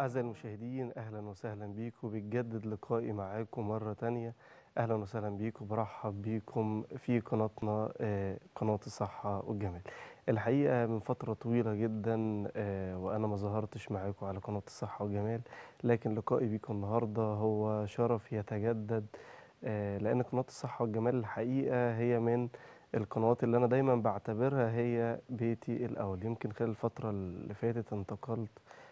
أعزائي المشاهدين أهلا وسهلا بيكم بيتجدد لقائي معاكم مرة تانية أهلا وسهلا بيكم برحب بيكم في قناتنا آه، قناة الصحة والجمال الحقيقة من فترة طويلة جدا آه، وأنا ما ظهرتش معاكم على قناة الصحة والجمال لكن لقائي بيكم النهاردة هو شرف يتجدد آه، لأن قناة الصحة والجمال الحقيقة هي من القنوات اللي أنا دايما بعتبرها هي بيتي الأول يمكن خلال الفترة اللي فاتت انتقلت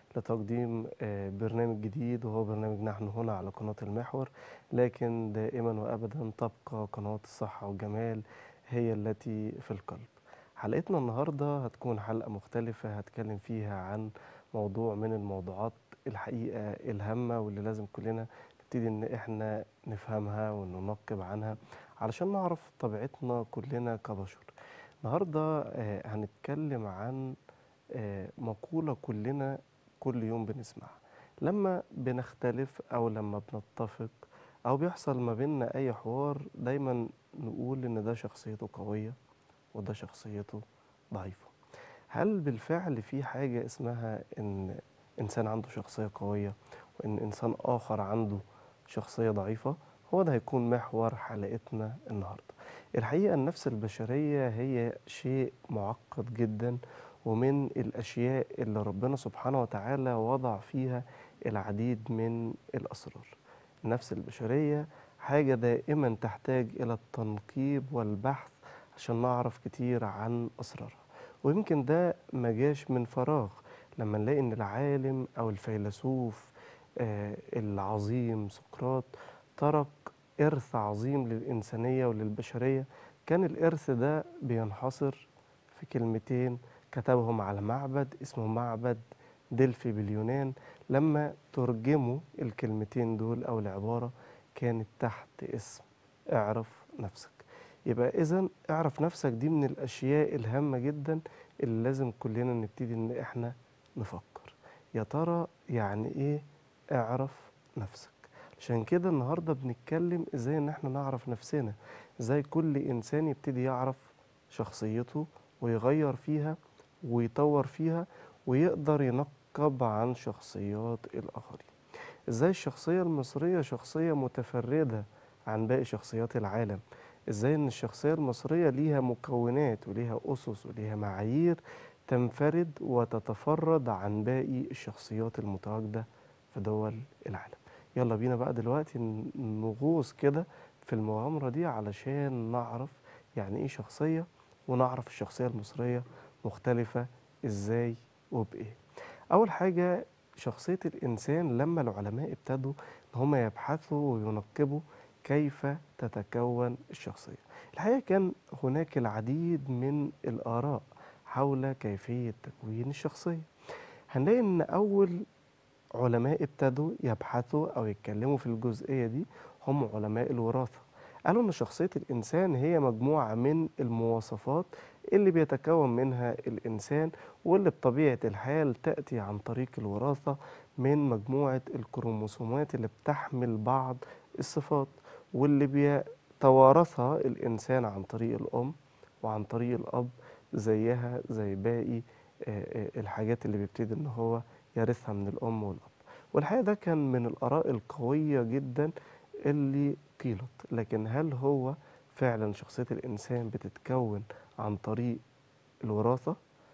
لتقديم آه، برنامج جديد وهو برنامج نحن هنا على قناة المحور لكن دائما وأبدا تبقى قناة الصحة والجمال هي التي في القلب حلقتنا النهاردة هتكون حلقة مختلفة هتكلم فيها عن موضوع من الموضوعات الحقيقة الهامة واللي لازم كلنا نبتدي إن إحنا نفهمها وننقب عنها علشان نعرف طبيعتنا كلنا كبشر النهاردة آه، هنتكلم عن آه، مقولة كلنا كل يوم بنسمعها لما بنختلف أو لما بنتفق أو بيحصل ما بيننا أي حوار دايما نقول إن ده شخصيته قوية وده شخصيته ضعيفة هل بالفعل في حاجة اسمها إن إنسان عنده شخصية قوية وإن إنسان آخر عنده شخصية ضعيفة هو ده هيكون محور حلقتنا النهاردة الحقيقة النفس البشرية هي شيء معقد جدا ومن الأشياء اللي ربنا سبحانه وتعالى وضع فيها العديد من الأسرار النفس البشرية حاجة دائما تحتاج إلى التنقيب والبحث عشان نعرف كتير عن أسرارها ويمكن ده ما جاش من فراغ لما نلاقي إن العالم أو الفيلسوف آه، العظيم سقراط ترك إرث عظيم للإنسانية وللبشرية كان الإرث ده بينحصر في كلمتين كتبهم على معبد اسمه معبد دلفي باليونان لما ترجموا الكلمتين دول أو العبارة كانت تحت اسم اعرف نفسك يبقى إذا اعرف نفسك دي من الأشياء الهامة جدا اللي لازم كلنا نبتدي إن إحنا نفكر يا ترى يعني إيه اعرف نفسك عشان كده النهاردة بنتكلم إزاي إن إحنا نعرف نفسنا إزاي كل إنسان يبتدي يعرف شخصيته ويغير فيها ويطور فيها ويقدر ينقب عن شخصيات الآخرين إزاي الشخصية المصرية شخصية متفردة عن باقي شخصيات العالم إزاي إن الشخصية المصرية ليها مكونات وليها أسس وليها معايير تنفرد وتتفرد عن باقي الشخصيات المتواجدة في دول العالم يلا بينا بقى دلوقتي نغوص كده في المغامرة دي علشان نعرف يعني إيه شخصية ونعرف الشخصية المصرية مختلفة إزاي وبإيه أول حاجة شخصية الإنسان لما العلماء ابتدوا إن هم يبحثوا وينقبوا كيف تتكون الشخصية الحقيقة كان هناك العديد من الآراء حول كيفية تكوين الشخصية هنلاقي إن أول علماء ابتدوا يبحثوا أو يتكلموا في الجزئية دي هم علماء الوراثة قالوا إن شخصية الإنسان هي مجموعة من المواصفات اللي بيتكون منها الإنسان واللي بطبيعة الحال تأتي عن طريق الوراثة من مجموعة الكروموسومات اللي بتحمل بعض الصفات واللي بيتوارثها الإنسان عن طريق الأم وعن طريق الأب زيها زي باقي آه، آه، الحاجات اللي بيبتدي إن هو يرثها من الأم والأب والحقيقة ده كان من الآراء القوية جدا اللي قيلت لكن هل هو فعلا شخصية الإنسان بتتكون عن طريق الوراثة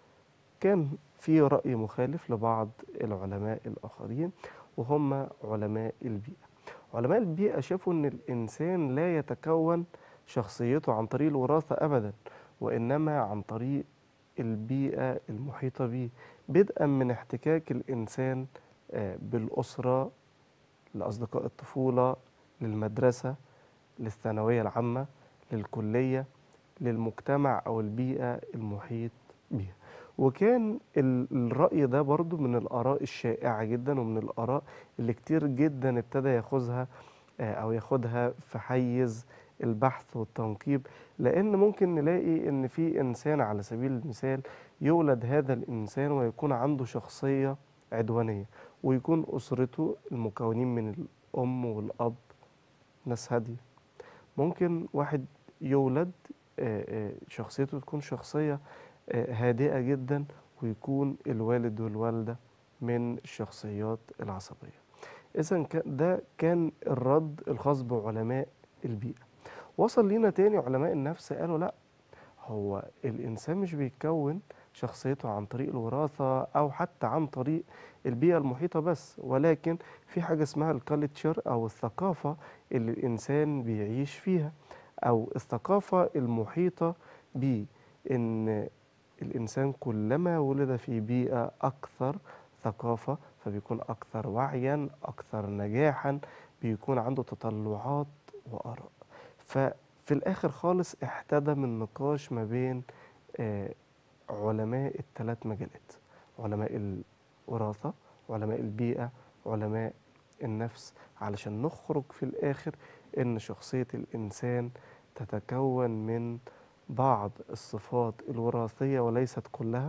كان في رأي مخالف لبعض العلماء الآخرين وهم علماء البيئة علماء البيئة شافوا أن الإنسان لا يتكون شخصيته عن طريق الوراثة أبدا وإنما عن طريق البيئة المحيطة به بدءا من احتكاك الإنسان آه، بالأسرة لأصدقاء الطفولة للمدرسة للثانوية العامة للكلية للمجتمع أو البيئة المحيط بها وكان ال- الرأي ده برضو من الآراء الشائعة جدا ومن الآراء اللي كتير جدا ابتدى ياخذها آه، أو ياخدها في حيز البحث والتنقيب لأن ممكن نلاقي إن في إنسان على سبيل المثال يولد هذا الإنسان ويكون عنده شخصية عدوانية ويكون أسرته المكونين من الأم والأب ناس هادية ممكن واحد يولد آه، آه، شخصيته تكون شخصية آه، هادئة جدا ويكون الوالد والوالدة من الشخصيات العصبية إذا ده كان الرد الخاص بعلماء البيئة وصل لينا تاني علماء النفس قالوا لا هو الإنسان مش بيتكون شخصيته عن طريق الوراثة أو حتى عن طريق البيئة المحيطة بس ولكن في حاجة اسمها الكالتشر أو الثقافة اللي الإنسان بيعيش فيها أو الثقافة المحيطة بيه إن الإنسان كلما ولد في بيئة أكثر ثقافة فبيكون أكثر وعيا أكثر نجاحا بيكون عنده تطلعات وآراء ففي الآخر خالص احتدم النقاش ما بين آه، علماء الثلاث مجالات علماء الوراثة علماء البيئة علماء النفس علشان نخرج في الآخر إن شخصية الإنسان تتكون من بعض الصفات الوراثية وليست كلها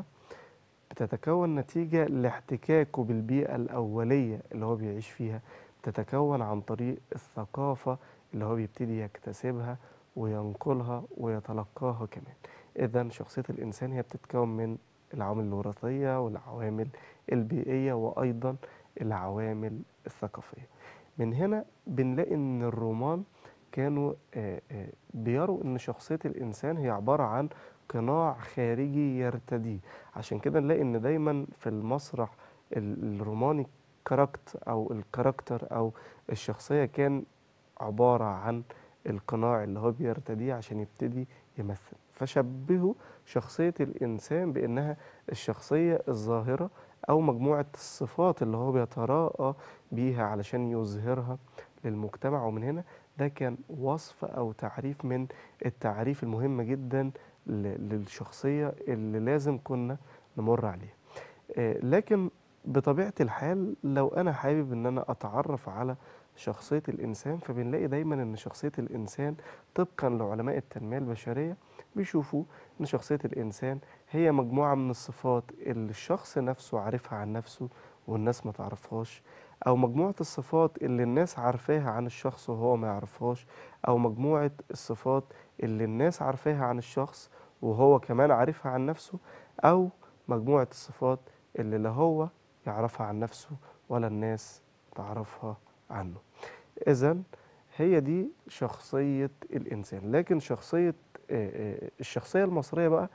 بتتكون نتيجة لاحتكاكه بالبيئة الأولية اللي هو بيعيش فيها بتتكون عن طريق الثقافة اللي هو بيبتدي يكتسبها وينقلها ويتلقاها كمان إذا شخصية الإنسان هي بتتكون من العوامل الوراثية والعوامل البيئية وأيضا العوامل الثقافية من هنا بنلاقي إن الرومان كانوا آه، آه، بيروا إن شخصية الإنسان هي عبارة عن قناع خارجي يرتديه عشان كده نلاقي إن دايما في المسرح ال- الروماني كاركت أو الكاركتر أو الشخصية كان عبارة عن القناع اللي هو بيرتديه عشان يبتدي يمثل فشبهوا شخصية الإنسان بأنها الشخصية الظاهرة أو مجموعة الصفات اللي هو بيتراءى بيها علشان يظهرها للمجتمع ومن هنا ده كان وصف أو تعريف من التعريف المهمة جدا ل- للشخصية اللي لازم كنا نمر عليها آه، لكن بطبيعة الحال لو أنا حابب إن أنا أتعرف على شخصية الإنسان فبنلاقي دايما إن شخصية الإنسان طبقا لعلماء التنمية البشرية بيشوفوا إن شخصية الإنسان هي مجموعة من الصفات اللي الشخص نفسه عارفها عن نفسه والناس ما تعرفهاش أو مجموعة الصفات اللي الناس عارفاها عن الشخص وهو ما يعرفهاش أو مجموعة الصفات اللي الناس عارفاها عن الشخص وهو كمان عارفها عن نفسه أو مجموعة الصفات اللي لا هو يعرفها عن نفسه ولا الناس تعرفها عنه إذا هي دي شخصية الإنسان لكن شخصية آه، آه، الشخصية المصرية بقى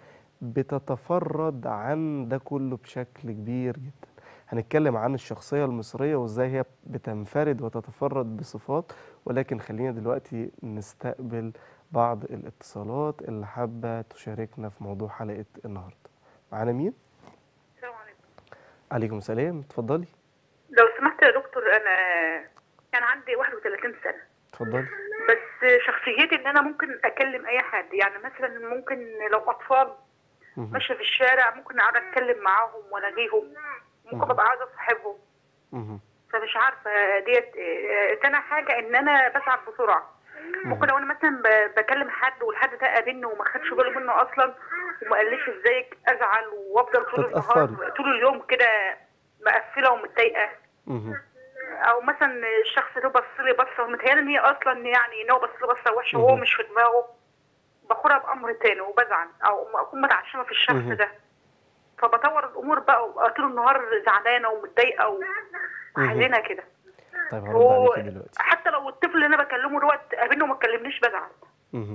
بتتفرد عن ده كله بشكل كبير جدا هنتكلم عن الشخصية المصرية وازاي هي بتنفرد وتتفرد بصفات ولكن خلينا دلوقتي نستقبل بعض الاتصالات اللي حابة تشاركنا في موضوع حلقة النهاردة معانا مين؟ السلام عليكم عليكم السلام اتفضلي لو سمحت يا دكتور انا كان عندي 31 سنه اتفضلي بس شخصيتي ان انا ممكن اكلم اي حد يعني مثلا ممكن لو اطفال مهم. ماشيه في الشارع ممكن اقعد اتكلم معاهم والاقيهم ممكن ببقى عايزه اصاحبهم مهم. فمش عارفه ديت آه، تاني حاجه ان انا بزعل بسرعه ممكن لو انا مثلا ب- بكلم حد والحد ده قابلني وما خدش باله منه اصلا وما قاليش ازيك ازعل وافضل طول النهار تتأثري. طول اليوم كده مقفله ومتضايقه مهم. او مثلا الشخص ده بص لي بصه متهيألي ان هي اصلا يعني ان هو بص لي بصه وحشه وهو مهم. مش في دماغه باخدها بامر تاني وبزعل او اكون متعشمه في الشخص مهم. ده فبطور الامور بقى وابقى طول النهار زعلانه ومتضايقه وحزينه كده طيب هرد و- عليكي دلوقتي حتى لو الطفل اللي انا بكلمه دوت قابلني وما كلمنيش بزعل مهم.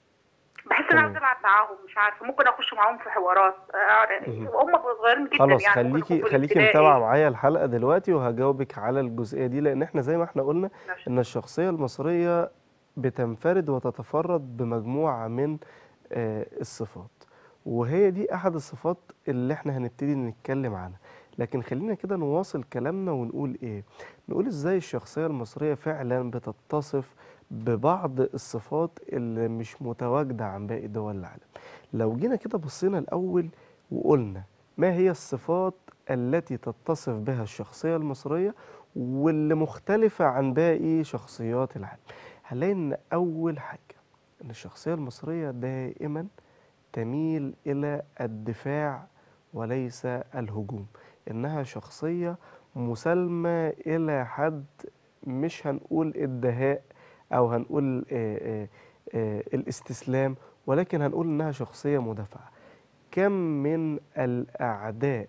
بحس ان انا تمام. عايزه العب معاهم مش عارفه ممكن اخش معاهم في حوارات آه، مهم. وهم صغيرين جدا خلاص يعني ممكن خليكي يكونوا في خليكي الابتدائي. متابعة معايا الحلقة دلوقتي وهجاوبك على الجزئية دي لأن احنا زي ما احنا قلنا ماشي. إن الشخصية المصرية بتنفرد وتتفرد بمجموعة من آه، الصفات وهي دي أحد الصفات اللي احنا هنبتدي نتكلم عنها لكن خلينا كده نواصل كلامنا ونقول إيه نقول إزاي الشخصية المصرية فعلا بتتصف ببعض الصفات اللي مش متواجدة عن باقي دول العالم لو جينا كده بصينا الأول وقلنا ما هي الصفات التي تتصف بها الشخصية المصرية واللي مختلفة عن باقي شخصيات العالم هنلاقي إن أول حاجة إن الشخصية المصرية دائما تميل إلى الدفاع وليس الهجوم إنها شخصية مسالمة إلى حد مش هنقول الدهاء أو هنقول آه، آه، آه، الاستسلام ولكن هنقول إنها شخصية مدافعة كم من الأعداء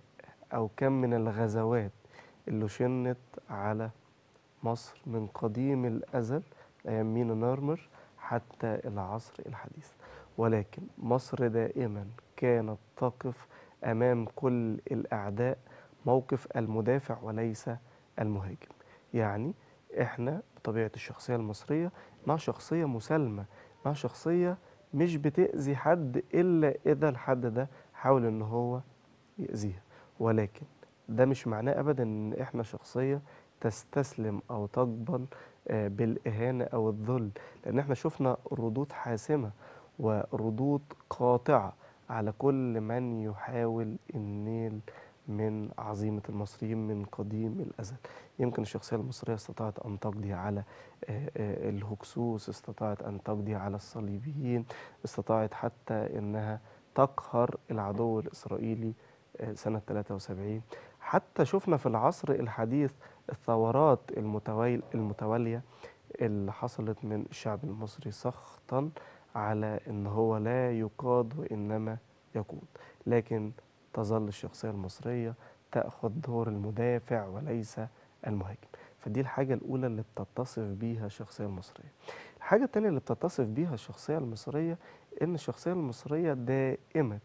أو كم من الغزوات اللي شنت على مصر من قديم الأزل أيام مينا نارمر حتى العصر الحديث ولكن مصر دائما كانت تقف أمام كل الأعداء موقف المدافع وليس المهاجم يعني إحنا بطبيعة الشخصية المصرية إنها شخصية مسالمة إنها شخصية مش بتأذي حد إلا إذا الحد ده حاول إن هو يأذيها ولكن ده مش معناه أبدا إن إحنا شخصية تستسلم أو تقبل آه، بالإهانة أو الذل لأن إحنا شفنا ردود حاسمة وردود قاطعة على كل من يحاول النيل من عظيمة المصريين من قديم الأزل يمكن الشخصية المصرية استطاعت أن تقضي على آه، آه، الهكسوس استطاعت أن تقضي على الصليبيين استطاعت حتى أنها تقهر العدو الإسرائيلي آه، سنة 73 حتى شفنا في العصر الحديث الثورات المتوال- المتوالية اللي حصلت من الشعب المصري سخطا على ان هو لا يقاد وانما يقود لكن تظل الشخصيه المصريه تاخذ دور المدافع وليس المهاجم فدي الحاجه الاولى اللي بتتصف بيها الشخصيه المصريه الحاجه الثانيه اللي بتتصف بيها الشخصيه المصريه ان الشخصيه المصريه دائمه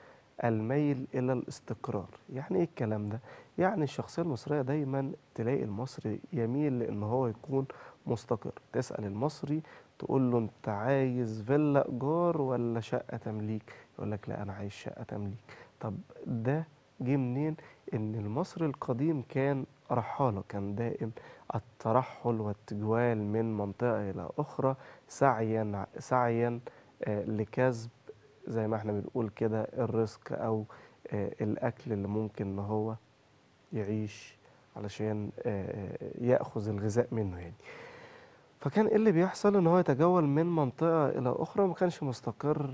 الميل الى الاستقرار يعني ايه الكلام ده يعني الشخصيه المصريه دايما تلاقي المصري يميل لان هو يكون مستقر تسال المصري تقول له انت عايز فيلا ايجار ولا شقه تمليك يقول لك لا انا عايز شقه تمليك طب ده جه منين ان المصري القديم كان رحاله كان دائم الترحل والتجوال من منطقه الى اخرى سعيا سعيا آه، لكسب زي ما احنا بنقول كده الرزق او آه، الاكل اللي ممكن ان هو يعيش علشان آه، آه، ياخذ الغذاء منه يعني فكان ايه اللي بيحصل ان هو يتجول من منطقه الى اخرى وما كانش مستقر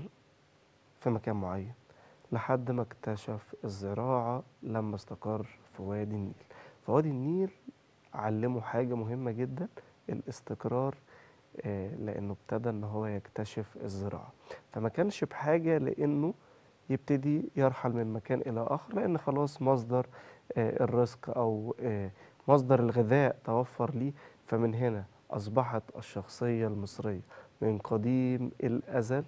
في مكان معين لحد ما اكتشف الزراعه لما استقر في وادي النيل فوادي النيل علمه حاجه مهمه جدا الاستقرار آه، لانه ابتدى ان هو يكتشف الزراعه فما كانش بحاجه لانه يبتدي يرحل من مكان الى اخر لان خلاص مصدر آه، الرزق او آه، مصدر الغذاء توفر ليه فمن هنا اصبحت الشخصيه المصريه من قديم الازل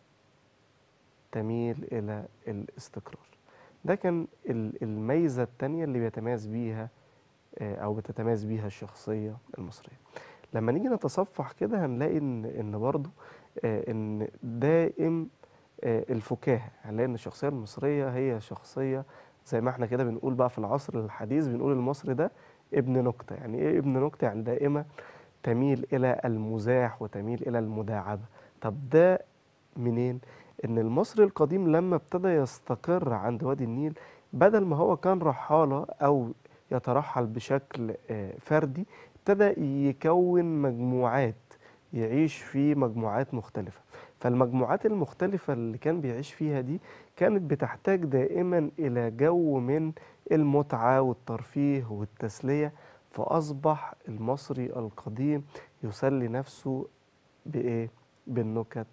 تميل الى الاستقرار ده كان ال- الميزه الثانيه اللي بيتميز بيها آه، او بتتميز بيها الشخصيه المصريه لما نيجي نتصفح كده هنلاقي ان ان برضه آه، ان دائم آه، الفكاهه هنلاقي ان الشخصيه المصريه هي شخصيه زي ما احنا كده بنقول بقى في العصر الحديث بنقول المصري ده ابن نكته يعني ايه ابن نكته يعني دائما تميل الى المزاح وتميل الى المداعبه طب ده منين ان المصري القديم لما ابتدى يستقر عند وادي النيل بدل ما هو كان رحاله او يترحل بشكل آه، فردي ابتدى يكون مجموعات يعيش في مجموعات مختلفة فالمجموعات المختلفة اللي كان بيعيش فيها دي كانت بتحتاج دائما إلى جو من المتعة والترفيه والتسلية فأصبح المصري القديم يسلي نفسه بإيه؟ بالنكت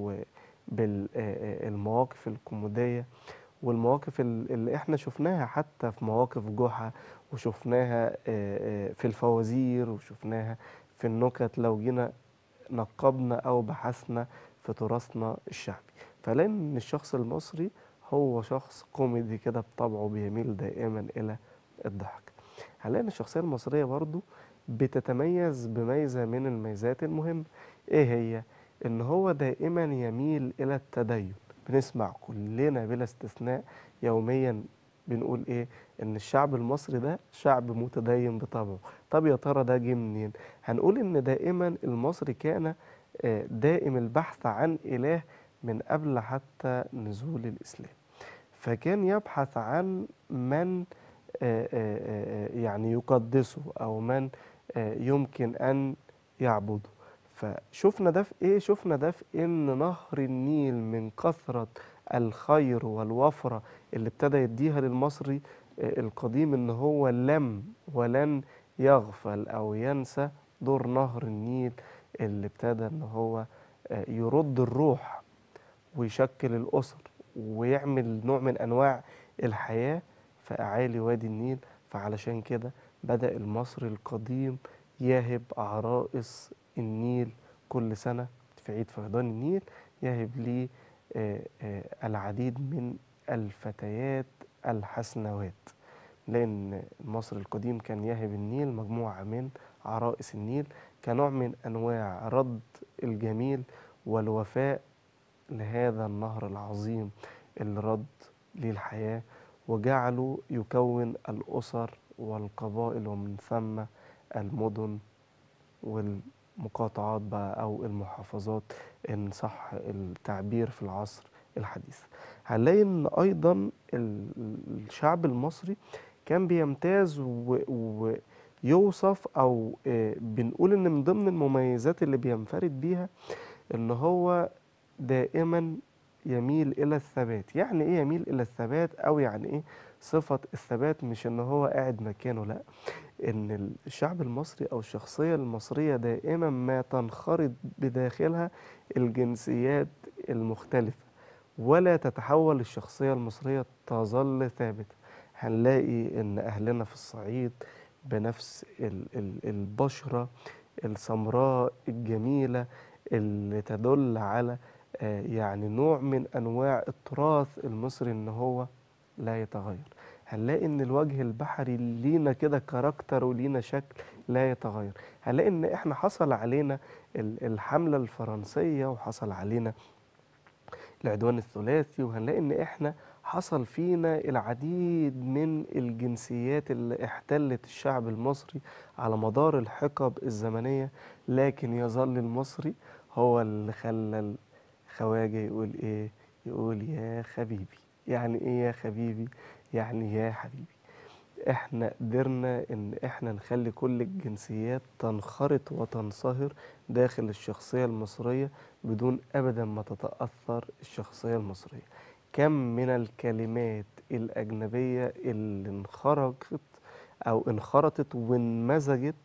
وبالمواقف الكوميدية والمواقف ال- اللي احنا شفناها حتى في مواقف جحا وشفناها آه، آه، في الفوازير وشفناها في النكت لو جينا نقبنا او بحثنا في تراثنا الشعبي فلان الشخص المصري هو شخص كوميدي كده بطبعه بيميل دائما الى الضحك هنلاقي ان الشخصيه المصريه برضو بتتميز بميزه من الميزات المهمه ايه هي ان هو دائما يميل الى التدين بنسمع كلنا بلا استثناء يوميا بنقول ايه ان الشعب المصري ده شعب متدين بطبعه طب يا ترى ده جه منين هنقول ان دائما المصري كان آه، دائم البحث عن اله من قبل حتى نزول الاسلام فكان يبحث عن من آه، آه، آه، يعني يقدسه او من آه، يمكن ان يعبده فشفنا ده في ايه شفنا ده في ان نهر النيل من كثرة الخير والوفرة اللي ابتدى يديها للمصري آه، القديم ان هو لم ولن يغفل او ينسى دور نهر النيل اللي ابتدى ان هو آه، يرد الروح ويشكل الاسر ويعمل نوع من انواع الحياة في أعالي وادي النيل فعلشان كده بدأ المصري القديم يهب عرائس النيل كل سنة في عيد فيضان النيل يهب ليه آه، آه، العديد من الفتيات الحسنوات لأن المصري القديم كان يهب النيل مجموعة من عرائس النيل كنوع من أنواع رد الجميل والوفاء لهذا النهر العظيم اللي رد للحياة وجعله يكون الأسر والقبائل ومن ثم المدن والمقاطعات بقى أو المحافظات إن صح التعبير في العصر الحديث هنلاقي إن أيضا ال- الشعب المصري كان بيمتاز و- ويوصف أو آه، بنقول إن من ضمن المميزات اللي بينفرد بيها إن هو دائما يميل إلى الثبات يعني إيه يميل إلى الثبات أو يعني إيه صفة الثبات مش إن هو قاعد مكانه لأ إن الشعب المصري أو الشخصية المصرية دائما ما تنخرط بداخلها الجنسيات المختلفة ولا تتحول الشخصية المصرية تظل ثابتة هنلاقي إن أهلنا في الصعيد بنفس ال- ال- البشرة السمراء الجميلة اللي تدل على آه، يعني نوع من أنواع التراث المصري إن هو لا يتغير هنلاقي إن الوجه البحري لينا كده كاركتر ولينا شكل لا يتغير هنلاقي إن إحنا حصل علينا ال- الحملة الفرنسية وحصل علينا العدوان الثلاثي وهنلاقي ان احنا حصل فينا العديد من الجنسيات اللي احتلت الشعب المصري على مدار الحقب الزمنية لكن يظل المصري هو اللي خلى الخواجة يقول ايه يقول يا حبيبي يعني ايه يا حبيبي يعني يا حبيبي احنا قدرنا ان احنا نخلي كل الجنسيات تنخرط وتنصهر داخل الشخصية المصرية بدون ابدا ما تتأثر الشخصية المصرية كم من الكلمات الأجنبية اللي انخرطت أو انخرطت وانمزجت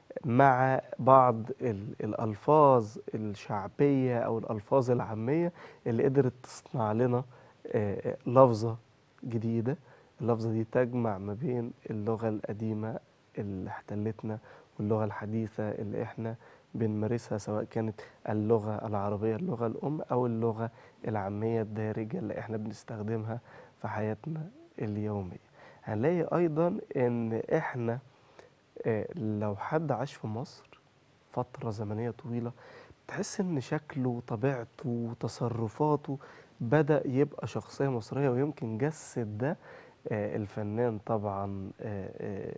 مع بعض ال- الألفاظ الشعبية أو الألفاظ العامية اللي قدرت تصنع لنا آه، آه، لفظة جديدة اللفظة دي تجمع ما بين اللغة القديمة اللي احتلتنا واللغة الحديثة اللي احنا بنمارسها سواء كانت اللغة العربية اللغة الأم أو اللغة العامية الدارجة اللي احنا بنستخدمها في حياتنا اليومية هنلاقي أيضا إن احنا آه، لو حد عاش في مصر فترة زمنية طويلة تحس إن شكله وطبيعته وتصرفاته بدأ يبقى شخصية مصرية ويمكن جسد ده آه، الفنان طبعا آه، آه،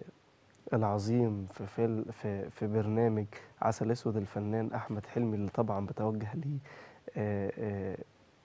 العظيم في فيل في في برنامج عسل اسود الفنان احمد حلمي اللي طبعا بتوجه ليه آه، آه،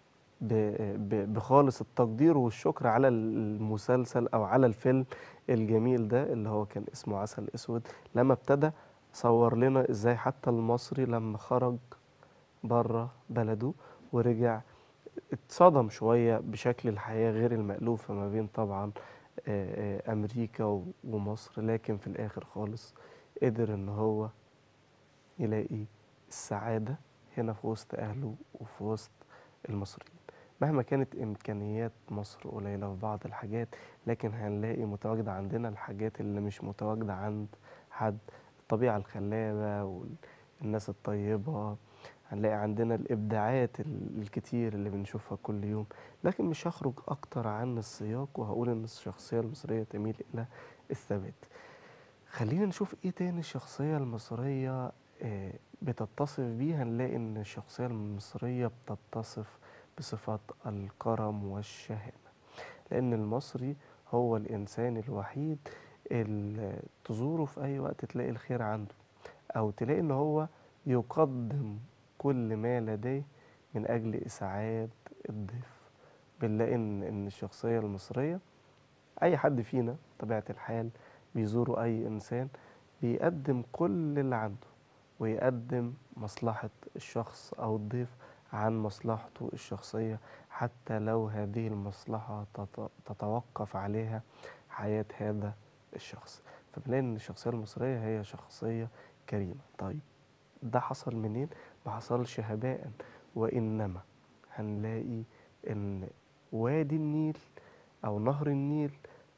ب- ب- بخالص التقدير والشكر على المسلسل او على الفيلم الجميل ده اللي هو كان اسمه عسل اسود لما ابتدى صور لنا ازاي حتى المصري لما خرج بره بلده ورجع اتصدم شوية بشكل الحياة غير المألوفة ما بين طبعا آه، آه، أمريكا و- ومصر لكن في الآخر خالص قدر إن هو يلاقي السعادة هنا في وسط أهله وفي وسط المصريين مهما كانت إمكانيات مصر قليلة في بعض الحاجات لكن هنلاقي متواجدة عندنا الحاجات اللي مش متواجدة عند حد الطبيعة الخلابة والناس الطيبة هنلاقي عندنا الإبداعات ال- الكتير اللي بنشوفها كل يوم لكن مش هخرج أكتر عن السياق وهقول إن الشخصية المصرية تميل إلى الثبات خلينا نشوف إيه تاني الشخصية المصرية آه، بتتصف بيه هنلاقي إن الشخصية المصرية بتتصف بصفات الكرم والشهامة لأن المصري هو الإنسان الوحيد اللي تزوره في أي وقت تلاقي الخير عنده أو تلاقي إن هو يقدم كل ما لديه من أجل إسعاد الضيف بنلاقي إن إن الشخصية المصرية أي حد فينا طبيعة الحال بيزوروا أي إنسان بيقدم كل اللي عنده ويقدم مصلحة الشخص أو الضيف عن مصلحته الشخصية حتى لو هذه المصلحة تت- تتوقف عليها حياة هذا الشخص فبنلاقي إن الشخصية المصرية هي شخصية كريمة طيب ده حصل منين؟ ما حصلش هباء وإنما هنلاقي إن وادي النيل أو نهر النيل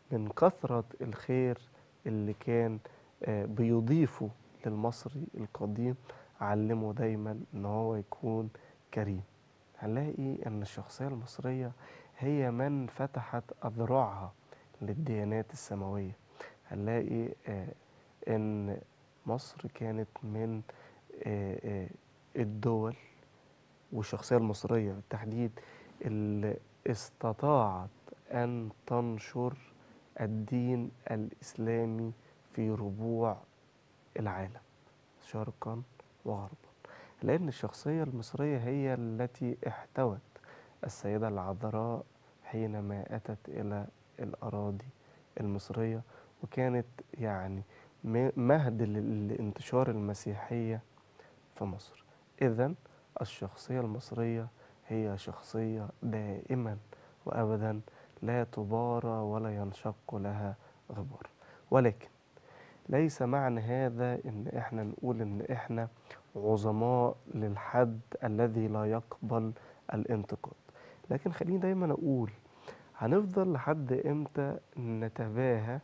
من كثرة الخير اللي كان آه، بيضيفه للمصري القديم علمه دايما ان هو يكون كريم هنلاقي ان الشخصية المصرية هي من فتحت اذرعها للديانات السماوية هنلاقي آه، ان مصر كانت من آه، آه، الدول والشخصية المصرية بالتحديد اللي استطاعت أن تنشر الدين الإسلامي في ربوع العالم شرقا وغربا لأن الشخصية المصرية هي التي احتوت السيدة العذراء حينما أتت إلى الأراضي المصرية وكانت يعني م- مهد لل- لانتشار المسيحية في مصر إذا الشخصية المصرية هي شخصية دائما وأبدا لا تبارى ولا ينشق لها غبار ولكن ليس معنى هذا ان احنا نقول ان احنا عظماء للحد الذي لا يقبل الانتقاد لكن خليني دايما اقول هنفضل لحد امتى نتباهى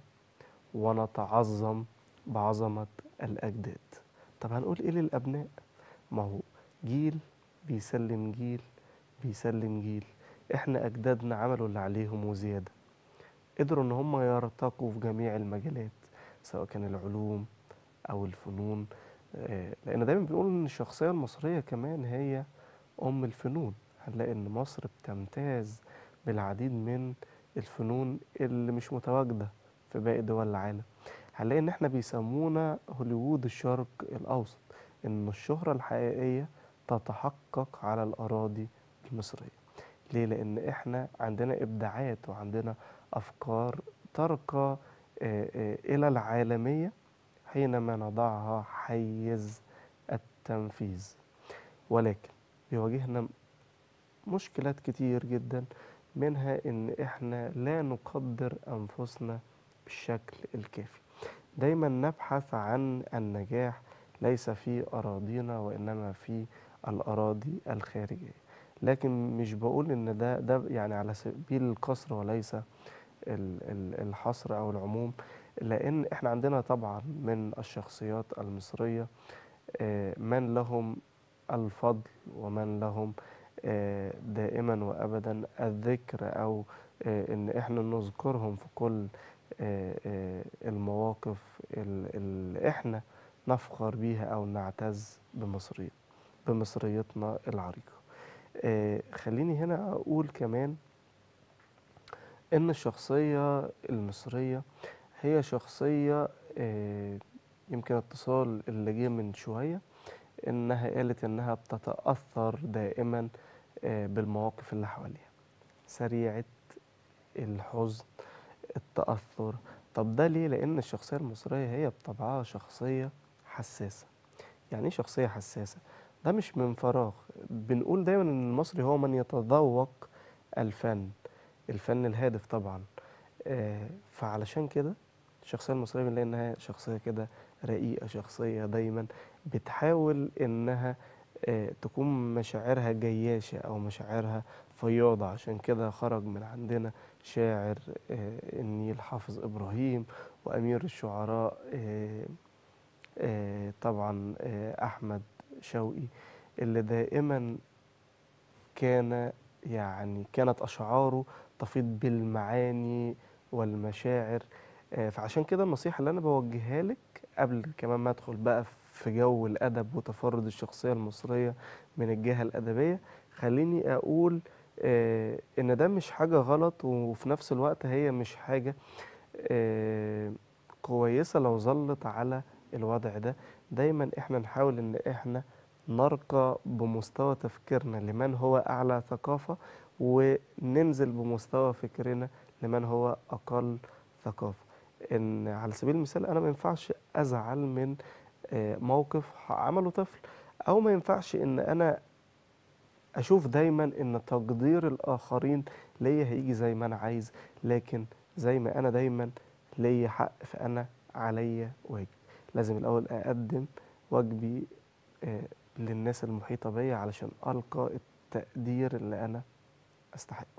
ونتعظم بعظمة الأجداد طب هنقول إيه للأبناء ما هو جيل بيسلم جيل بيسلم جيل إحنا أجدادنا عملوا اللي عليهم وزيادة قدروا إن هم يرتقوا في جميع المجالات سواء كان العلوم أو الفنون آه، لأن دايما بنقول إن الشخصية المصرية كمان هي أم الفنون هنلاقي إن مصر بتمتاز بالعديد من الفنون اللي مش متواجدة في باقي دول العالم هنلاقي ان احنا بيسمونا هوليوود الشرق الاوسط ان الشهرة الحقيقية تتحقق على الاراضي المصرية ليه لان احنا عندنا ابداعات وعندنا افكار ترقى آه، آه، الى العالمية حينما نضعها حيز التنفيذ ولكن بيواجهنا مشكلات كتير جدا منها ان احنا لا نقدر انفسنا بالشكل الكافي دايما نبحث عن النجاح ليس في اراضينا وانما في الاراضي الخارجيه لكن مش بقول ان ده ده يعني على سبيل القصر وليس ال- ال- الحصر او العموم لان احنا عندنا طبعا من الشخصيات المصريه آه، من لهم الفضل ومن لهم آه، دائما وابدا الذكر او آه، ان احنا نذكرهم في كل آه، آه، المواقف ال- اللي احنا نفخر بيها او نعتز بمصرية بمصريتنا العريقة آه، خليني هنا اقول كمان ان الشخصية المصرية هي شخصية آه، يمكن اتصال اللي جه من شوية انها قالت انها بتتأثر دائما آه، بالمواقف اللي حواليها سريعة الحزن التأثر طب ده ليه؟ لأن الشخصية المصرية هي بطبعها شخصية حساسة يعني ايه شخصية حساسة؟ ده مش من فراغ بنقول دايما ان المصري هو من يتذوق الفن الفن الهادف طبعا آه، فعلشان كده الشخصية المصرية بنلاقي انها شخصية كده رقيقة شخصية دايما بتحاول انها آه، تكون مشاعرها جياشة او مشاعرها فياضة عشان كده خرج من عندنا شاعر آه، النيل حافظ ابراهيم وامير الشعراء آه، آه، طبعا آه، احمد شوقي اللي دائما كان يعني كانت اشعاره تفيض بالمعاني والمشاعر آه، فعشان كده النصيحه اللي انا بوجهها لك قبل كمان ما ادخل بقى في جو الادب وتفرد الشخصيه المصريه من الجهه الادبيه خليني اقول آه، ان ده مش حاجه غلط وفي نفس الوقت هي مش حاجه آه، كويسه لو ظلت على الوضع ده دايما احنا نحاول ان احنا نرقى بمستوى تفكيرنا لمن هو اعلى ثقافه وننزل بمستوى فكرنا لمن هو اقل ثقافه ان على سبيل المثال انا ما ينفعش ازعل من آه، موقف عمله طفل او ما ينفعش ان انا اشوف دايما ان تقدير الاخرين ليا هيجي زي ما انا عايز لكن زي ما انا دايما ليا حق فانا عليا واجب لازم الاول اقدم واجبي آه، للناس المحيطه بيا علشان القى التقدير اللي انا استحقه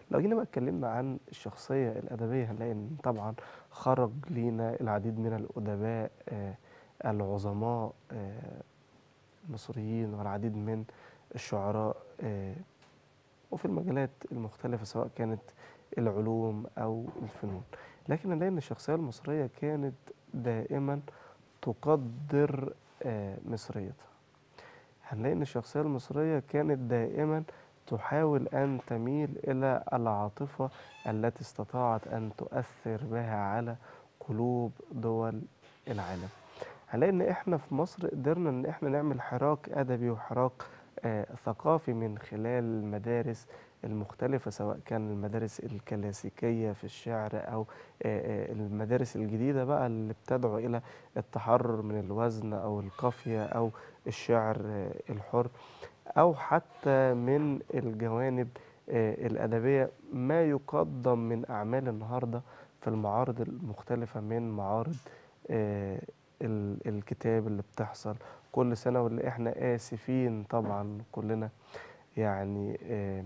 لو جينا بقى اتكلمنا عن الشخصية الأدبية هنلاقي إن طبعا خرج لينا العديد من الأدباء آه، العظماء آه، المصريين والعديد من الشعراء آه، وفي المجالات المختلفة سواء كانت العلوم أو الفنون لكن نلاقي إن الشخصية المصرية كانت دائما تقدر آه، مصريتها هنلاقي إن الشخصية المصرية كانت دائما تحاول أن تميل إلى العاطفة التي استطاعت أن تؤثر بها على قلوب دول العالم هنلاقي إن إحنا في مصر قدرنا إن إحنا نعمل حراك أدبي وحراك آه، ثقافي من خلال المدارس المختلفة سواء كان المدارس الكلاسيكية في الشعر أو آه، آه، المدارس الجديدة بقى اللي بتدعو إلى التحرر من الوزن أو القافية أو الشعر آه، الحر أو حتى من الجوانب آه، الأدبية ما يقدم من أعمال النهاردة في المعارض المختلفة من معارض آه، ال- الكتاب اللي بتحصل كل سنة واللي احنا آسفين طبعا كلنا يعني آه،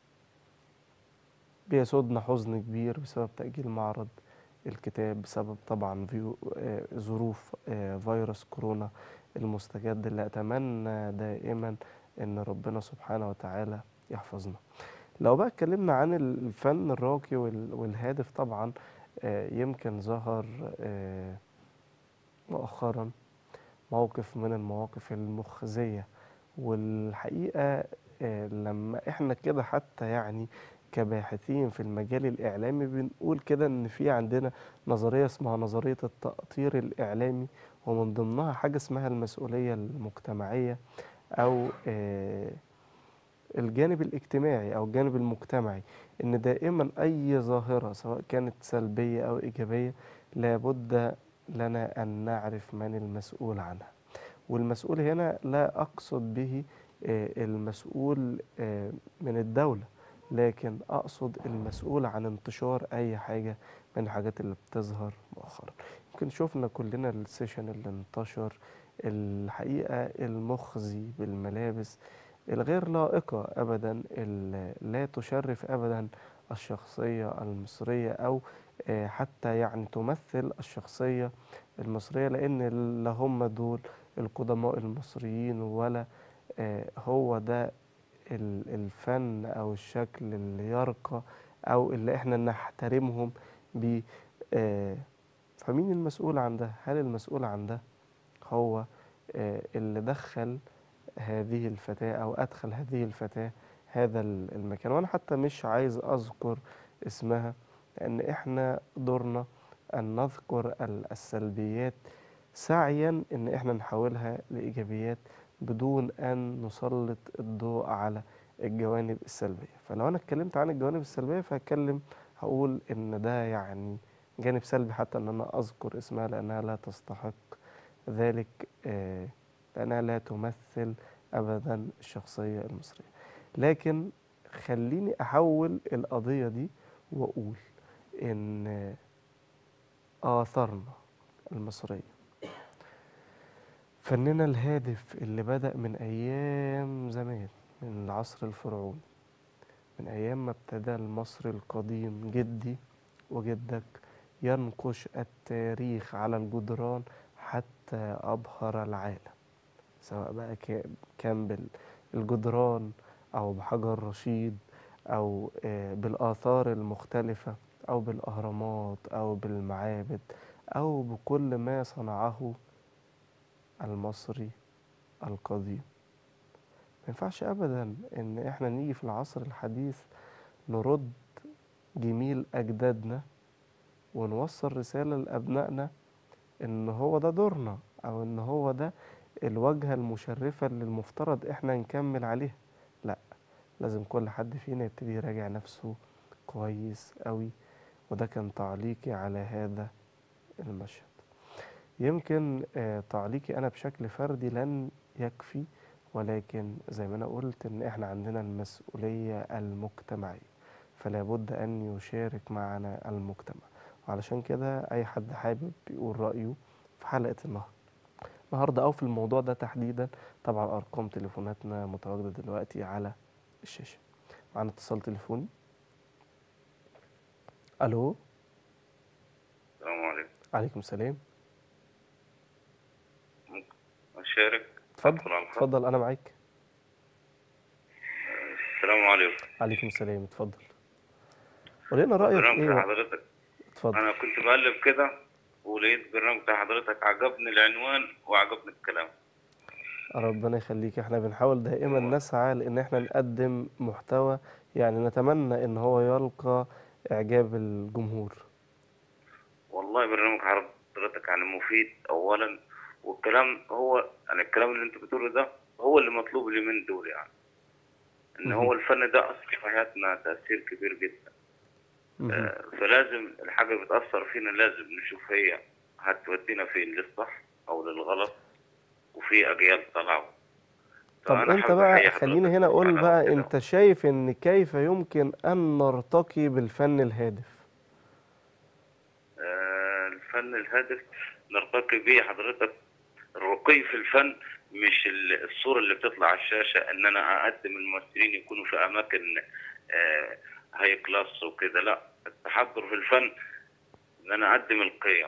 بيسودنا حزن كبير بسبب تأجيل معرض الكتاب بسبب طبعا فيو آه، ظروف آه، فيروس كورونا المستجد اللي أتمنى دائما إن ربنا سبحانه وتعالى يحفظنا لو بقى اتكلمنا عن الفن الراقي وال- والهادف طبعا آه، يمكن ظهر آه، مؤخرا موقف من المواقف المخزية والحقيقة آه، لما احنا كده حتى يعني كباحثين في المجال الإعلامي بنقول كده إن في عندنا نظرية اسمها نظرية التأطير الإعلامي ومن ضمنها حاجة اسمها المسؤولية المجتمعية أو آه، الجانب الاجتماعي أو الجانب المجتمعي إن دائما أي ظاهرة سواء كانت سلبية أو إيجابية لابد لنا أن نعرف من المسؤول عنها والمسؤول هنا لا أقصد به آه، المسؤول آه، من الدولة لكن أقصد المسؤول عن انتشار أي حاجة من الحاجات اللي بتظهر مؤخرا يمكن شفنا كلنا السيشن اللي انتشر الحقيقة المخزي بالملابس الغير لائقة أبدا اللي لا تشرف أبدا الشخصية المصرية أو آه، حتى يعني تمثل الشخصية المصرية لأن لا هم دول القدماء المصريين ولا آه، هو ده ال- الفن أو الشكل اللي يرقى أو اللي احنا نحترمهم بيه آه، فمين المسؤول عن ده؟ هل المسؤول عن ده هو آه، اللي دخل هذه الفتاة أو أدخل هذه الفتاة هذا ال- المكان وأنا حتى مش عايز أذكر اسمها لأن إحنا دورنا أن نذكر ال- السلبيات سعيا إن إحنا نحولها لإيجابيات بدون أن نسلط الضوء على الجوانب السلبية فلو أنا اتكلمت عن الجوانب السلبية فهتكلم هقول إن ده يعني جانب سلبي حتى إن أنا أذكر اسمها لأنها لا تستحق ذلك آه، لأنها لا تمثل أبدا الشخصية المصرية لكن خليني أحول القضية دي وأقول إن آثارنا المصرية فننا الهادف اللي بدأ من أيام زمان من العصر الفرعوني من أيام ما ابتدى المصري القديم جدي وجدك ينقش التاريخ على الجدران حتى أبهر العالم سواء بقى كا- كان بالجدران أو بحجر رشيد أو آه، بالآثار المختلفة أو بالأهرامات أو بالمعابد أو بكل ما صنعه المصري القديم ما ينفعش أبدا إن إحنا نيجي في العصر الحديث نرد جميل أجدادنا ونوصل رسالة لأبنائنا إن هو ده دورنا أو إن هو ده الواجهة المشرفة اللي المفترض إحنا نكمل عليها لأ لازم كل حد فينا يبتدي يراجع نفسه كويس قوي وده كان تعليقي على هذا المشهد يمكن آه، تعليقي أنا بشكل فردي لن يكفي ولكن زي ما أنا قلت إن إحنا عندنا المسؤولية المجتمعية فلا بد أن يشارك معنا المجتمع وعلشان كده أي حد حابب يقول رأيه في حلقة النهاردة النهاردة أو في الموضوع ده تحديدا طبعا أرقام تليفوناتنا متواجدة دلوقتي على الشاشة معانا اتصال تليفوني الو السلام عليكم عليكم السلام ممكن أشارك اتفضل أدخل على الخط اتفضل انا معاك السلام عليكم عليكم السلام اتفضل قول لنا رايك برنامج ايه بتاع بقى؟ حضرتك اتفضل أنا كنت بقلب كده ولقيت برنامج بتاع حضرتك عجبني العنوان وعجبني الكلام ربنا يخليك احنا بنحاول دائما نسعى لان احنا نقدم محتوى يعني نتمنى ان هو يلقى اعجاب الجمهور والله برنامج حضرتك يعني مفيد أولا والكلام هو يعني الكلام اللي أنت بتقوله ده هو اللي مطلوب اليومين دول يعني إن هو الفن ده أثر في حياتنا تأثير كبير جدا مهم. آه، فلازم الحاجة اللي بتأثر فينا لازم نشوف هي هتودينا فين للصح أو للغلط وفي أجيال طالعة طب فأنا انت حابب بقى أحيي خليني حضرتك هنا اقول على بقى كده. انت شايف ان كيف يمكن ان نرتقي بالفن الهادف آه، الفن الهادف نرتقي بيه حضرتك الرقي في الفن مش ال- الصورة اللي بتطلع على الشاشة ان انا اقدم الممثلين يكونوا في اماكن آه، هاي كلاس وكده لا التحضر في الفن ان انا اقدم القيم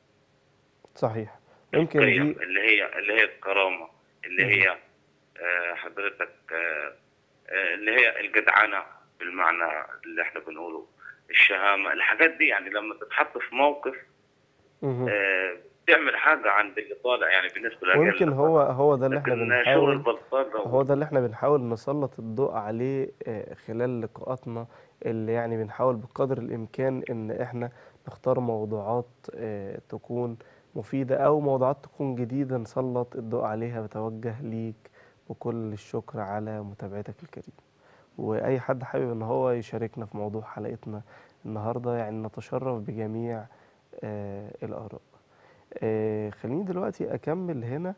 صحيح يمكن القيم دي اللي هي اللي هي الكرامة اللي هي آه، حضرتك آه، آه، اللي هي الجدعنة بالمعنى اللي احنا بنقوله الشهامة الحاجات دي يعني لما تتحط في موقف مهم. آه، تعمل حاجة عند اللي طالع يعني بالنسبة للأجيال ويمكن اللي هو طالعة. هو ده اللي احنا لكن شغل بنحاول البلطجة هو ده اللي احنا بنحاول نسلط الضوء عليه آه، خلال لقاءاتنا اللي يعني بنحاول بقدر الإمكان إن احنا نختار موضوعات آه، تكون مفيدة أو موضوعات تكون جديدة نسلط الضوء عليها بتوجه ليك بكل الشكر على متابعتك الكريمة وأي حد حابب إن هو يشاركنا في موضوع حلقتنا النهاردة يعني نتشرف بجميع آه، الآراء آه، خليني دلوقتي أكمل هنا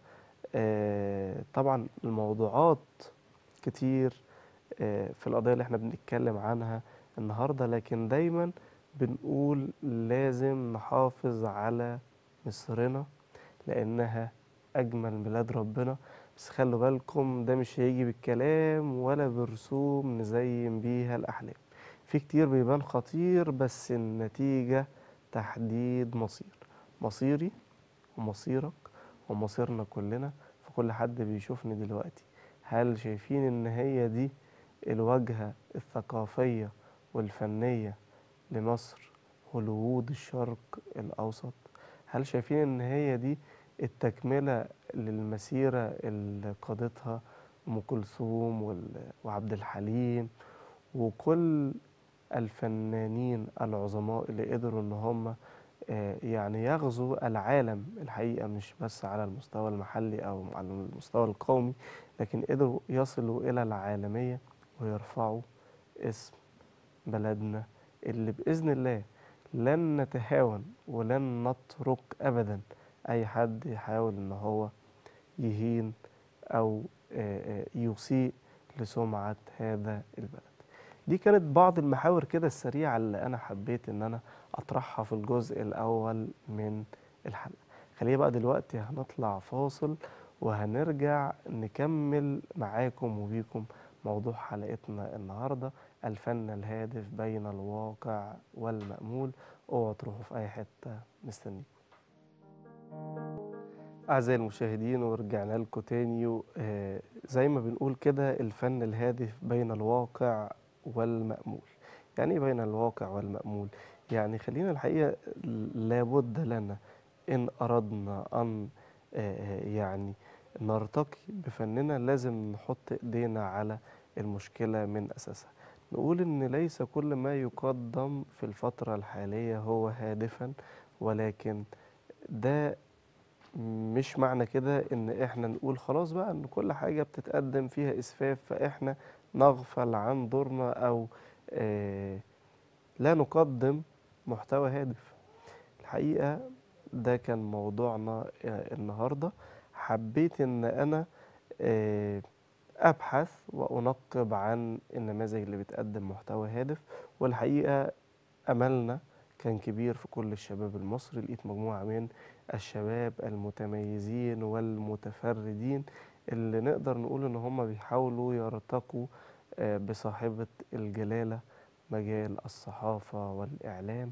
آه، طبعا الموضوعات كتير آه، في القضايا اللي احنا بنتكلم عنها النهاردة لكن دايما بنقول لازم نحافظ على مصرنا لأنها أجمل بلاد ربنا بس خلوا بالكم ده مش هيجي بالكلام ولا برسوم نزين بيها الأحلام في كتير بيبان خطير بس النتيجة تحديد مصير مصيري ومصيرك ومصيرنا كلنا فكل حد بيشوفني دلوقتي هل شايفين ان هي دي الواجهة الثقافية والفنية لمصر ولوجود الشرق الأوسط هل شايفين ان هي دي التكملة للمسيرة اللي قادتها أم كلثوم وال- وعبد الحليم وكل الفنانين العظماء اللي قدروا ان هم آه، يعني يغزو العالم الحقيقة مش بس على المستوى المحلي أو على المستوى القومي لكن قدروا يصلوا إلى العالمية ويرفعوا اسم بلدنا اللي بإذن الله لن نتهاون ولن نترك أبدا أي حد يحاول إن هو يهين أو آه، آه، يسيء لسمعة هذا البلد دي كانت بعض المحاور كده السريعة اللي أنا حبيت إن أنا أطرحها في الجزء الأول من الحلقة خلينا بقى دلوقتي هنطلع فاصل وهنرجع نكمل معاكم وبيكم موضوع حلقتنا النهاردة الفن الهادف بين الواقع والمأمول اوعوا تروحوا في أي حتة مستنيكم أعزائي المشاهدين ورجعنا لكم تاني و- آه، زي ما بنقول كده الفن الهادف بين الواقع والمأمول يعني إيه بين الواقع والمأمول يعني خلينا الحقيقة لابد لنا إن أردنا أن آه، يعني نرتقي بفننا لازم نحط إيدينا على المشكلة من أساسها نقول إن ليس كل ما يقدم في الفترة الحالية هو هادفا ولكن ده مش معنى كده ان احنا نقول خلاص بقى ان كل حاجة بتتقدم فيها اسفاف فاحنا نغفل عن دورنا او آه لا نقدم محتوى هادف الحقيقة ده كان موضوعنا آه النهاردة حبيت ان انا آه ابحث وانقب عن النماذج اللي بتقدم محتوى هادف والحقيقة املنا كان كبير في كل الشباب المصري لقيت مجموعة من الشباب المتميزين والمتفردين اللي نقدر نقول ان هم بيحاولوا يرتقوا آه، بصاحبة الجلالة مجال الصحافة والإعلام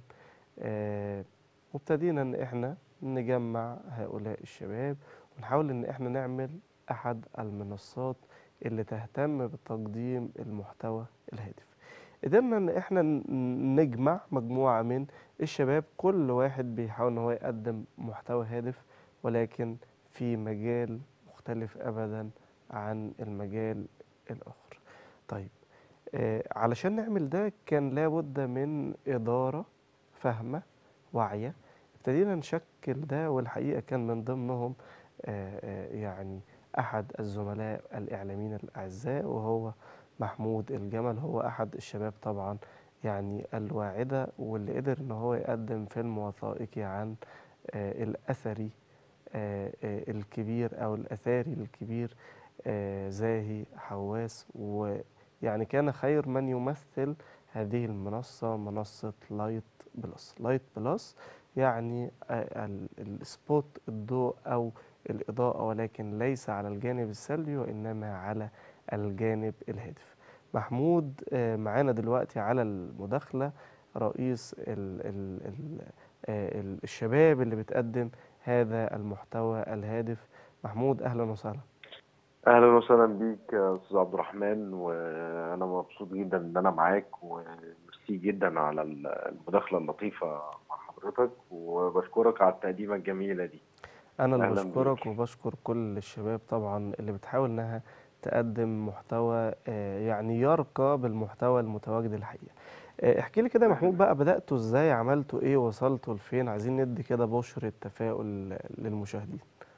آه، وابتدينا إن إحنا نجمع هؤلاء الشباب ونحاول إن إحنا نعمل أحد المنصات اللي تهتم بتقديم المحتوى الهادف قدرنا إن إحنا ن- نجمع مجموعة من الشباب كل واحد بيحاول إن هو يقدم محتوى هادف ولكن في مجال مختلف أبدا عن المجال الآخر طيب آه علشان نعمل ده كان لابد من إدارة فاهمة واعية ابتدينا نشكل ده والحقيقة كان من ضمنهم آه آه يعني أحد الزملاء الإعلاميين الأعزاء وهو محمود الجمل هو أحد الشباب طبعا يعني الواعدة واللي قدر إن هو يقدم فيلم وثائقي عن آه الأثري آه آه الكبير أو الأثاري الكبير آه زاهي حواس ويعني كان خير من يمثل هذه المنصة منصة لايت بلس لايت بلس يعني آه، ال- السبوت الضوء أو الإضاءة ولكن ليس على الجانب السلبي وإنما على الجانب الهادف محمود آه، معانا دلوقتي على المداخلة رئيس ال ال ال آه، ال- الشباب اللي بتقدم هذا المحتوى الهادف محمود أهلا وسهلا اهلا وسهلا بيك يا استاذ عبد الرحمن وانا مبسوط جدا ان انا معاك وميرسي جدا على المداخله اللطيفه مع حضرتك وبشكرك على التقديمه الجميله دي أنا اللي أهلاً بشكرك بيك. وبشكر كل الشباب طبعا اللي بتحاول إنها تقدم محتوى آه، يعني يرقى بالمحتوى المتواجد الحقيقة آه، احكي لي كده يا محمود بقى بدأتوا إزاي عملتوا إيه وصلتوا لفين عايزين ندي كده بشرة تفاؤل للمشاهدين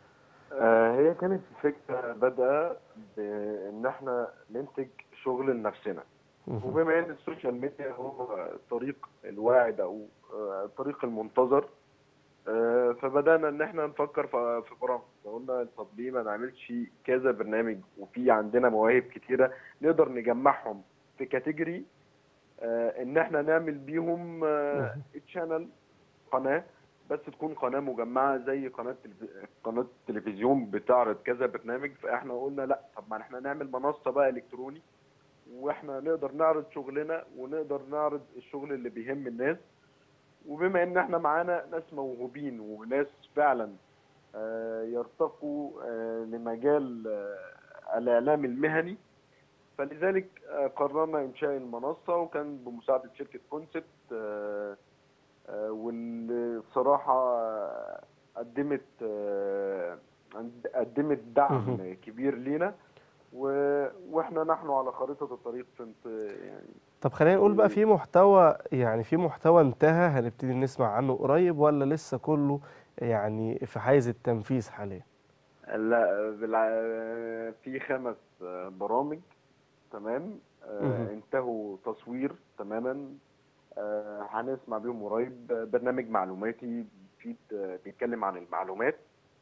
آه، هي كانت الفكره بادئه بان احنا ننتج شغل لنفسنا مهم. وبما ان السوشيال ميديا هو الطريق الواعد او آه، الطريق المنتظر آه، فبدانا ان احنا نفكر في في برامج فقلنا طب ليه ما نعملش كذا برنامج وفي عندنا مواهب كتيره نقدر نجمعهم في كاتيجوري آه، ان احنا نعمل بيهم مهم. تشانل قناه بس تكون قناه مجمعه زي قناه تلف- قناه تلفزيون بتعرض كذا برنامج فاحنا قلنا لا طب ما احنا نعمل منصه بقى الكتروني واحنا نقدر نعرض شغلنا ونقدر نعرض الشغل اللي بيهم الناس وبما ان احنا معانا ناس موهوبين وناس فعلا آه، يرتقوا آه، لمجال آه، الاعلام المهني فلذلك آه، قررنا انشاء المنصه وكان بمساعده شركه كونسبت آه، آه، واللي بصراحه آه، قدمت آه، قدمت دعم مهم. كبير لينا و- واحنا نحن على خريطه الطريق في انت- يعني طب خلينا نقول بقى في محتوى يعني في محتوى انتهى هنبتدي نسمع عنه قريب ولا لسه كله يعني في حيز التنفيذ حاليا لا بالع... في خمس برامج تمام آه، مهم. انتهوا تصوير تماما آه، هنسمع بيهم قريب برنامج معلوماتي بيفيد بيتكلم عن المعلومات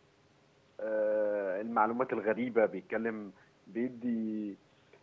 آه، المعلومات الغريبة بيتكلم بيدي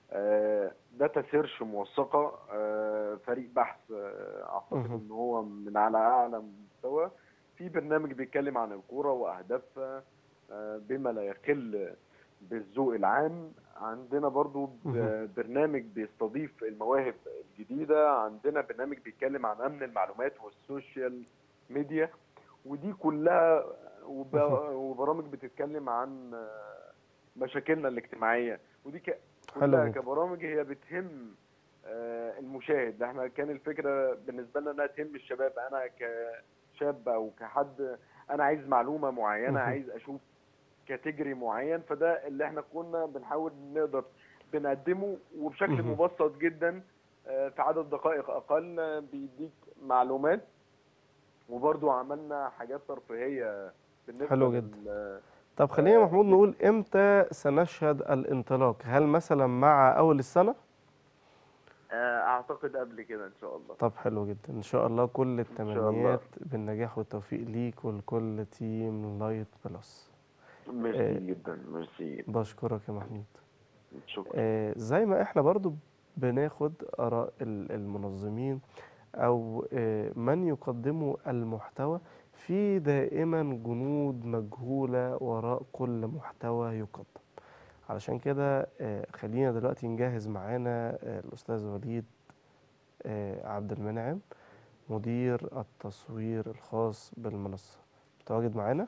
داتا سيرش موثقة آه، فريق بحث آه، اعتقد مهم. ان هو من على اعلى مستوى في برنامج بيتكلم عن الكورة واهدافها آه، بما لا يقل بالذوق العام عندنا برضو ب- مهم. برنامج بيستضيف المواهب الجديدة عندنا برنامج بيتكلم عن أمن المعلومات والسوشيال ميديا ودي كلها وب- مهم. وبرامج بتتكلم عن آه، مشاكلنا الاجتماعية ودي ك- حلو كلها جدا. كبرامج هي بتهم آه، المشاهد احنا كان الفكرة بالنسبة لنا انها تهم الشباب انا كشاب او كحد انا عايز معلومة معينة مهم. عايز اشوف كاتيجوري معين فده اللي احنا كنا بنحاول نقدر بنقدمه وبشكل مهم. مبسط جدا آه، في عدد دقائق اقل آه، بيديك معلومات وبرضو عملنا حاجات ترفيهية بالنسبة حلو جدا. لل- طب خلينا يا آه، محمود نقول امتى سنشهد الانطلاق هل مثلا مع اول السنة آه، اعتقد قبل كده ان شاء الله طب حلو جدا ان شاء الله كل الله. التمنيات بالنجاح والتوفيق ليك ولكل تيم لايت بلس ميرسي آه، جدا ميرسي جدا بشكرك يا محمود شكرا آه، زي ما احنا برضو بناخد آراء ال- المنظمين أو آه، من يقدموا المحتوى في دائما جنود مجهولة وراء كل محتوى يقدم علشان كده آه، خلينا دلوقتي نجهز معانا آه، الأستاذ وليد آه، عبد المنعم مدير التصوير الخاص بالمنصة متواجد معانا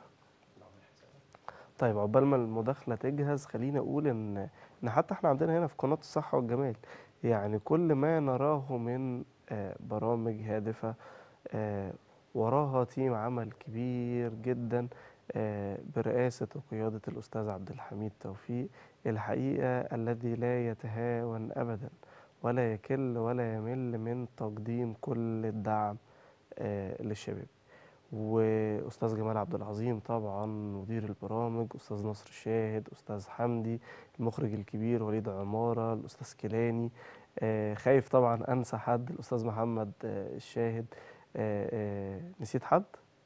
طيب عقبال ما المداخلة تجهز خليني أقول إن إن حتى إحنا عندنا هنا في قناة الصحة والجمال يعني كل ما نراه من آه، برامج هادفة آه، وراها تيم عمل كبير جدا آه، برئاسة وقيادة الأستاذ عبد الحميد توفيق الحقيقة الذي لا يتهاون أبدا ولا يكل ولا يمل من تقديم كل الدعم آه، للشباب واستاذ جمال عبد العظيم طبعا مدير البرامج استاذ نصر الشاهد استاذ حمدي المخرج الكبير وليد عماره الاستاذ كيلاني آه، خايف طبعا انسى حد الاستاذ محمد آه، الشاهد آه، آه، نسيت حد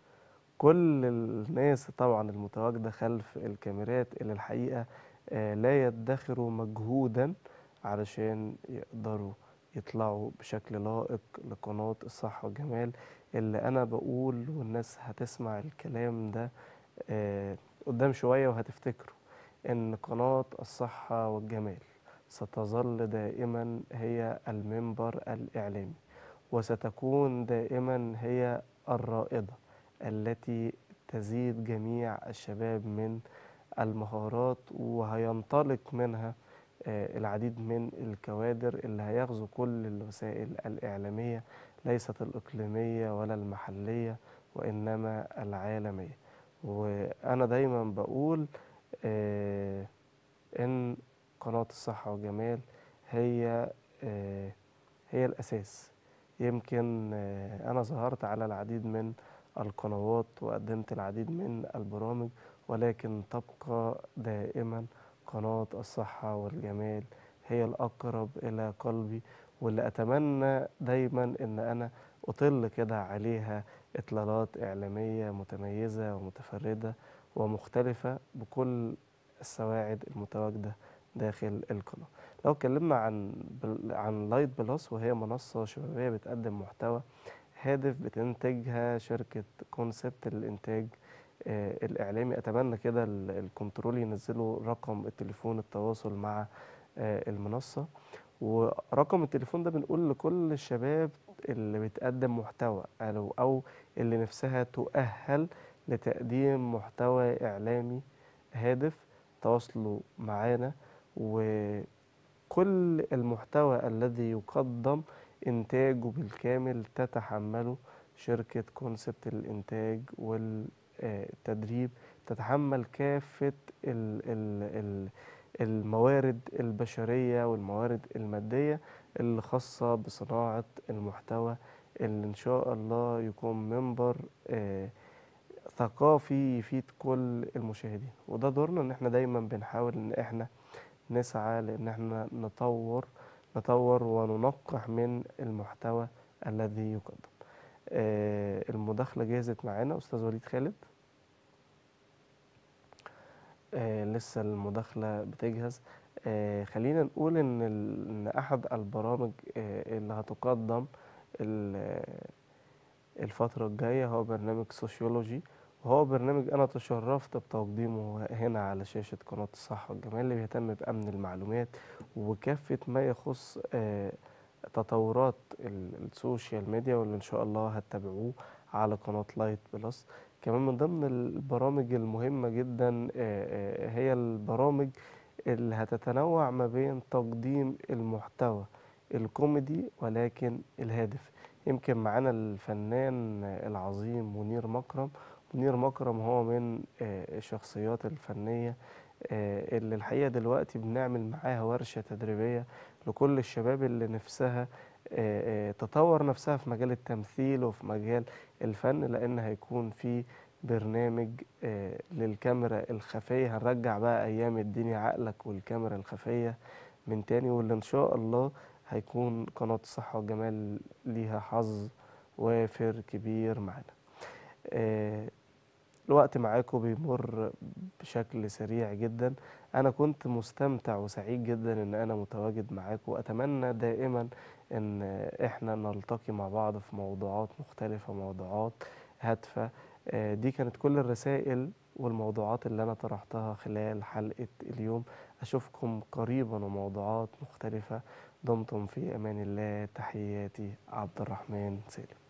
كل الناس طبعا المتواجده خلف الكاميرات اللي الحقيقه آه، لا يدخروا مجهودا علشان يقدروا يطلعوا بشكل لائق لقناه الصحه والجمال اللي انا بقول والناس هتسمع الكلام ده آه، قدام شوية وهتفتكروا ان قناة الصحة والجمال ستظل دائما هي المنبر الإعلامي وستكون دائما هي الرائدة التي تزيد جميع الشباب من المهارات وهينطلق منها آه، العديد من الكوادر اللي هيغزو كل الوسائل الإعلامية ليست الإقليمية ولا المحلية وإنما العالمية وأنا دايما بقول آه، إن قناة الصحة والجمال هي آه، هي الأساس يمكن آه، أنا ظهرت على العديد من القنوات وقدمت العديد من البرامج ولكن تبقى دائما قناة الصحة والجمال هي الأقرب إلى قلبي واللي أتمنى دايما إن أنا أطل كده عليها إطلالات إعلامية متميزة ومتفردة ومختلفة بكل السواعد المتواجدة داخل القناة لو اتكلمنا عن بل عن لايت بلس وهي منصة شبابية بتقدم محتوى هادف بتنتجها شركة كونسبت للإنتاج آه، الإعلامي أتمنى كده ال- الكنترول ينزلوا رقم التليفون التواصل مع آه، المنصة ورقم التليفون ده بنقول لكل الشباب اللي بتقدم محتوى أو أو اللي نفسها تؤهل لتقديم محتوى إعلامي هادف تواصلوا معانا وكل المحتوى الذي يقدم إنتاجه بالكامل تتحمله شركة كونسبت الإنتاج والتدريب تتحمل كافة ال ال ال الموارد البشرية والموارد المادية اللي خاصة بصناعة المحتوى اللي إن شاء الله يكون منبر آه، ثقافي يفيد كل المشاهدين وده دورنا إن إحنا دايما بنحاول إن إحنا نسعى لإن إحنا نطور نطور وننقح من المحتوى الذي يقدم آه، المداخلة جهزت معانا أستاذ وليد خالد آه، لسه المداخلة بتجهز آه، خلينا نقول إن ال- إن أحد البرامج آه، اللي هتقدم ال- الفترة الجاية هو برنامج سوشيولوجي وهو برنامج أنا تشرفت بتقديمه هنا على شاشة قناة الصحة والجمال اللي بيهتم بأمن المعلومات وكافة ما يخص آه، تطورات ال- السوشيال ميديا واللي إن شاء الله هتتابعوه على قناة لايت بلس كمان من ضمن البرامج المهمة جدا آه، آه، هي البرامج اللي هتتنوع ما بين تقديم المحتوى الكوميدي ولكن الهادف يمكن معانا الفنان العظيم منير مكرم منير مكرم هو من آه، الشخصيات الفنية آه، اللي الحقيقة دلوقتي بنعمل معاها ورشة تدريبية لكل الشباب اللي نفسها آه، آه، تطور نفسها في مجال التمثيل وفي مجال الفن لأن هيكون في برنامج آه، للكاميرا الخفية هنرجع بقى أيام اديني عقلك والكاميرا الخفية من تاني واللي إن شاء الله هيكون قناة الصحة والجمال ليها حظ وافر كبير معانا آه، الوقت معاكم بيمر بشكل سريع جدا أنا كنت مستمتع وسعيد جدا إن أنا متواجد معاكم وأتمنى دائما إن إحنا نلتقي مع بعض في موضوعات مختلفة موضوعات هادفة آه، دي كانت كل الرسائل والموضوعات اللي أنا طرحتها خلال حلقة اليوم أشوفكم قريبا وموضوعات مختلفة دمتم في أمان الله تحياتي عبد الرحمن سالم